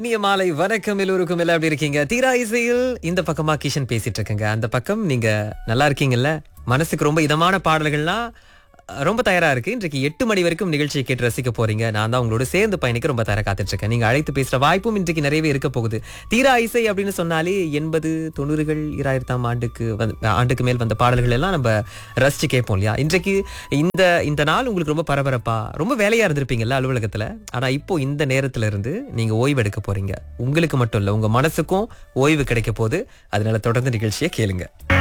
இனிய மாலை வணக்கம் எல்லோருக்கும் எல்லாம் எப்படி இருக்கீங்க தீரா இசையில் இந்த பக்கமா கிஷன் பேசிட்டு இருக்கேங்க அந்த பக்கம் நீங்க நல்லா இருக்கீங்கல்ல மனசுக்கு ரொம்ப இதமான பாடல்கள்லாம் அஹ், ரொம்ப தயாரா இருக்கு இன்றைக்கு எட்டு மணி வரைக்கும் நிகழ்ச்சியை கேட்டு ரசிக்க போறீங்க நான் தான் உங்களோட சேர்ந்து பயணிக்க ரொம்ப தயாரா காத்துட்டு இருக்கேன் நீங்க அழைத்து பேசுற வாய்ப்பும் இன்றைக்கு நிறையவே இருக்க போகுது தீரா இசை அப்படின்னு சொன்னாலே எண்பது தொண்ணூறுகள் இராயிரத்தாம் ஆண்டுக்கு வந்து ஆண்டுக்கு மேல் வந்த பாடல்கள் எல்லாம் நம்ம ரசிச்சு கேட்போம் இல்லையா இன்றைக்கு இந்த இந்த நாள் உங்களுக்கு ரொம்ப பரபரப்பா ரொம்ப வேலையா இருந்திருப்பீங்கல்ல அலுவலகத்துல ஆனா இப்போ இந்த நேரத்துல இருந்து நீங்க ஓய்வு எடுக்க போறீங்க உங்களுக்கு மட்டும் இல்ல உங்க மனசுக்கும் ஓய்வு கிடைக்க போகுது அதனால தொடர்ந்து நிகழ்ச்சியை கேளுங்க